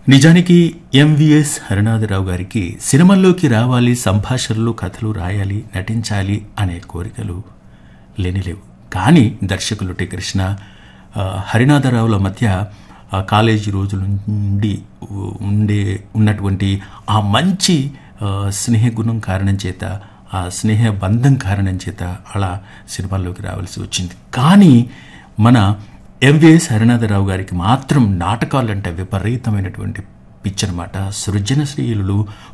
నిజానికి ఎంవిఎస్ హరినాథరావు గారికి సినిమాల్లోకి రావాలి సంభాషణలు కథలు రాయాలి నటించాలి అనే కోరికలు లేనిలేవు కానీ దర్శకులు టి కృష్ణ ఆ, హరినాథరావుల మధ్య ఆ కాలేజీ రోజుల నుండి ఉ- ఉండే ఉన్నటువంటి ఆ మంచి ఆ, స్నేహ గుణం కారణం చేత ఆ స్నేహ బంధం కారణం చేత అలా సినిమాల్లోకి రావాల్సి వచ్చింది కానీ మన ఎంవిఎస్ హరినాథరావు గారికి మాత్రం నాటకాలంటే విపరీతమైనటువంటి పిచ్చనమాట సృజనశీలులు